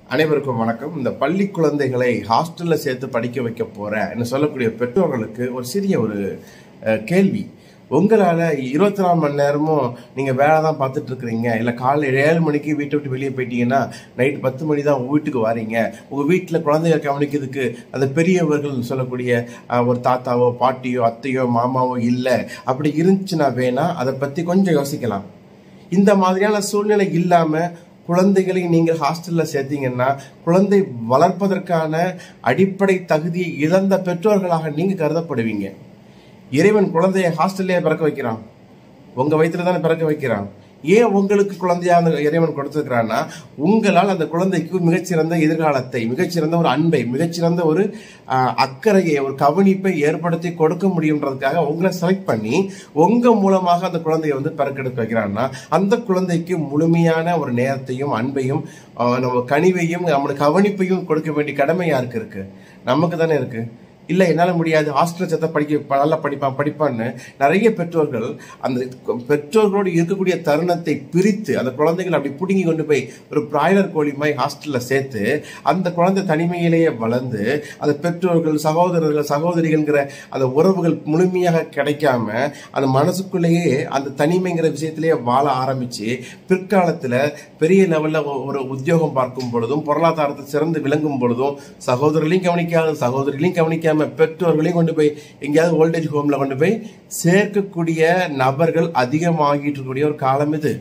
அனைவருக்கும் வணக்கம் இந்த பள்ளி குழந்தைகளை ஹாஸ்டல்ல சேர்த்து படிக்க வைக்க போறேன் என்று சொல்லக்கூடிய பெற்றோர்களுக்கு ஒரு சிறிய ஒரு அஹ், கேள்வி உங்களால இருபத்தி நாலு மணி நேரமும் நீங்க வேலை தான் பார்த்துட்டு இருக்கிறீங்க இல்ல காலைல ஏழு மணிக்கு வீட்டை விட்டு வெளியே போயிட்டீங்கன்னா நைட் பத்து மணி தான் உங்க வீட்டுக்கு வாரீங்க உங்க வீட்டுல குழந்தைகளை கவனிக்கிறதுக்கு அந்த பெரியவர்கள் சொல்லக்கூடிய அஹ், ஒரு தாத்தாவோ பாட்டியோ அத்தையோ மாமாவோ இல்ல அப்படி இருந்துச்சுன்னா வேணா அதை பத்தி கொஞ்சம் யோசிக்கலாம் இந்த மாதிரியான சூழ்நிலை இல்லாம குழந்தைகளை நீங்கள் ஹாஸ்டல்ல சேர்த்தீங்கன்னா குழந்தை வளர்ப்பதற்கான அடிப்படை தகுதியை இழந்த பெற்றோர்களாக நீங்க கருதப்படுவீங்க இறைவன் குழந்தையை ஹாஸ்டல்லே பிறக்க வைக்கிறான் உங்க வயிற்றுல தானே பிறக்க வைக்கிறான் ஏன் உங்களுக்கு குழந்தையா அந்த இறைவன் கொடுத்திருக்கிறான்னா உங்களால் அந்த குழந்தைக்கு மிகச்சிறந்த எதிர்காலத்தை மிகச்சிறந்த ஒரு அன்பை மிகச்சிறந்த ஒரு ஆஹ், அக்கறையை ஒரு கவனிப்பை ஏற்படுத்தி கொடுக்க முடியுன்றதுக்காக உங்களை செலக்ட் பண்ணி உங்க மூலமாக அந்த குழந்தையை வந்து பிறக்கெடுக்க வைக்கிறான்னா அந்த குழந்தைக்கு முழுமையான ஒரு நேரத்தையும் அன்பையும் ஆஹ், நம்ம கனிவையும் நம்மளுடைய கவனிப்பையும் கொடுக்க வேண்டிய கடமை யாருக்கு இருக்கு நமக்கு தானே இருக்கு இல்ல என்னால முடியாது ஹாஸ்டல் சேர்த்தா படிக்க ப- நல்லா படிப்பான் படிப்பான்னு நிறைய பெற்றோர்கள் அந்த பெற்றோர்களோடு இருக்கக்கூடிய தருணத்தை பிரித்து அந்த குழந்தைகளை அப்படி பிடுங்கி கொண்டு போய் ஒரு பிராய்லர் கோழி மாதிரி ஹாஸ்டல்ல சேர்த்து அந்த குழந்தை தனிமையிலேயே வளர்ந்து அந்த பெற்றோர்கள் சகோதரர்கள் சகோதரிகள்ங்கிற அந்த உறவுகள் முழுமையாக கிடைக்காம அந்த மனசுக்குள்ளேயே அந்த தனிமைங்கிற விஷயத்திலேயே வாழ ஆரம்பிச்சு பிற்காலத்துல பெரிய லெவல்ல ஒ- ஒரு உத்தியோகம் பார்க்கும் பொழுதும் பொருளாதாரத்தை சிறந்து விளங்கும் பொழுதும் சகோதரர்களையும் கவனிக்காத சகோதரிகளையும் கவனிக்காம பெற்றோர்களையும் கொண்டு போய் எங்கேயாவது ஓல்டேஜ் ஹோம்ல கொண்டு போய் சேர்க்கக்கூடிய நபர்கள் அதிகமாகிட்டு இருக்கக்கூடிய ஒரு காலம் இது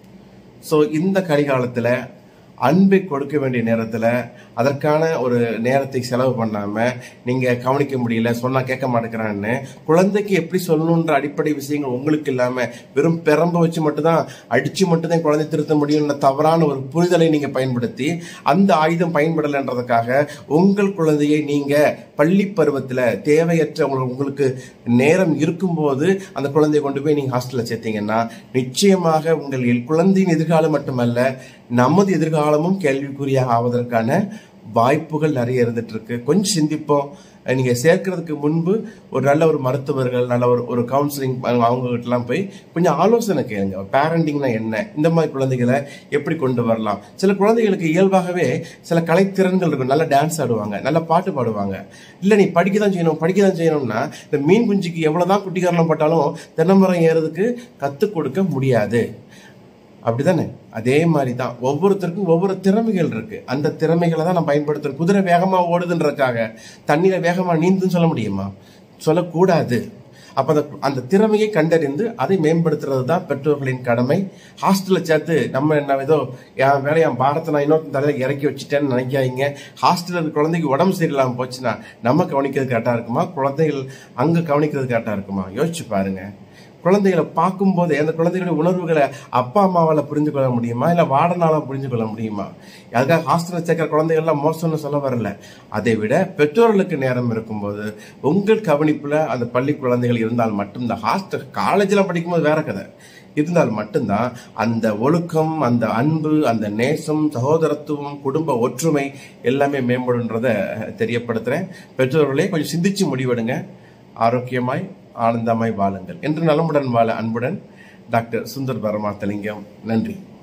ஸோ இந்த கரிகாலத்துல அன்பை கொடுக்க வேண்டிய நேரத்துல அதற்கான ஒரு நேரத்தை செலவு பண்ணாம நீங்க கவனிக்க முடியல சொன்னா கேட்க மாட்டேங்கிறான்னு குழந்தைக்கு எப்படி சொல்லணுன்ற அடிப்படை விஷயங்கள் உங்களுக்கு இல்லாம வெறும் பெரம்ப வச்சு மட்டும்தான் அடிச்சு மட்டும்தான் குழந்தை திருத்த முடியும்ன்ற தவறான ஒரு புரிதலை நீங்க பயன்படுத்தி அந்த ஆயுதம் பயன்படலைன்றதுக்காக உங்கள் குழந்தையை நீங்க பள்ளி பருவத்துல தேவையற்ற உங்களுக்கு உங்களுக்கு நேரம் இருக்கும்போது அந்த குழந்தையை கொண்டு போய் நீங்க ஹாஸ்டல்ல சேர்த்தீங்கன்னா நிச்சயமாக உங்கள் எல்- குழந்தையின் எதிர்காலம் மட்டுமல்ல நமது எதிர்காலமும் கேள்விக்குறியாக ஆவதற்கான வாய்ப்புகள் நிறைய இருந்துட்டு இருக்கு கொஞ்சம் சிந்திப்போம் அஹ் நீங்க சேர்க்கறதுக்கு முன்பு ஒரு நல்ல ஒரு மருத்துவர்கள் நல்ல ஒரு ஒரு கவுன்சிலிங் அவங்க கிட்டலாம் போய் கொஞ்சம் ஆலோசனை கேளுங்க பேரண்டிங்னா என்ன இந்த மாதிரி குழந்தைகளை எப்படி கொண்டு வரலாம் சில குழந்தைகளுக்கு இயல்பாகவே சில கலைத்திறன்கள் இருக்கும் நல்ல டான்ஸ் ஆடுவாங்க நல்ல பாட்டு பாடுவாங்க இல்ல நீ படிக்க தான் செய்யணும் படிக்க தான் செய்யணும்னா இந்த மீன் குஞ்சுக்கு எவ்வளவுதான் குட்டிக்காரணம் போட்டாலும் தென்னமரம் ஏறதுக்கு கத்துக் கொடுக்க முடியாது அப்படிதானே அதே மாதிரி தான் ஒவ்வொருத்தருக்கும் ஒவ்வொரு திறமைகள் இருக்கு அந்த திறமைகளை தான் நான் பயன்படுத்துறேன் குதிரை வேகமா ஓடுதுன்றதுக்காக தண்ணியில வேகமா நீந்துன்னு சொல்ல முடியுமா சொல்லக்கூடாது அப்ப அந்த அந்த திறமையை கண்டறிந்து அதை மேம்படுத்துறது தான் பெற்றோர்களின் கடமை ஹாஸ்டல்ல சேர்த்து நம்ம என்ன ஏதோ என் வேலையை என் பாரத்தை நான் இன்னொரு தலையில இறக்கி வச்சுட்டேன்னு நினைக்காதீங்க ஹாஸ்டல்ல இருக்க குழந்தைக்கு உடம்பு சரியில்லாம போச்சுன்னா நம்ம கவனிக்கிறது கரெக்டா இருக்குமா குழந்தைகள் அங்க கவனிக்கிறது கரெக்டா இருக்குமா யோசிச்சு பாருங்க குழந்தைகளை பார்க்கும்போது அந்த குழந்தைகளுடைய உணர்வுகளை அப்பா அம்மாவால புரிஞ்சு கொள்ள முடியுமா இல்ல வாடனால புரிஞ்சு கொள்ள முடியுமா அதுக்காக ஹாஸ்டல்ல சேர்க்கிற குழந்தைகள்லாம் மோசம்னு சொல்ல வரல அதை விட பெற்றோர்களுக்கு நேரம் இருக்கும்போது உங்கள் கவனிப்புல அந்த பள்ளி குழந்தைகள் இருந்தால் மட்டும்தான் ஹாஸ்டல் காலேஜில் படிக்கும்போது வேற கதை இருந்தால் மட்டும்தான் அந்த ஒழுக்கம் அந்த அன்பு அந்த நேசம் சகோதரத்துவம் குடும்ப ஒற்றுமை எல்லாமே மேம்படுன்றத தெரியப்படுத்துறேன் பெற்றோர்களே கொஞ்சம் சிந்திச்சு முடிவெடுங்க ஆரோக்கியமாய் ஆனந்தமாய் வாழுங்கள் என்று நலமுடன் வாழ அன்புடன் டாக்டர் சுந்தர் பரமாத்தலிங்கம் நன்றி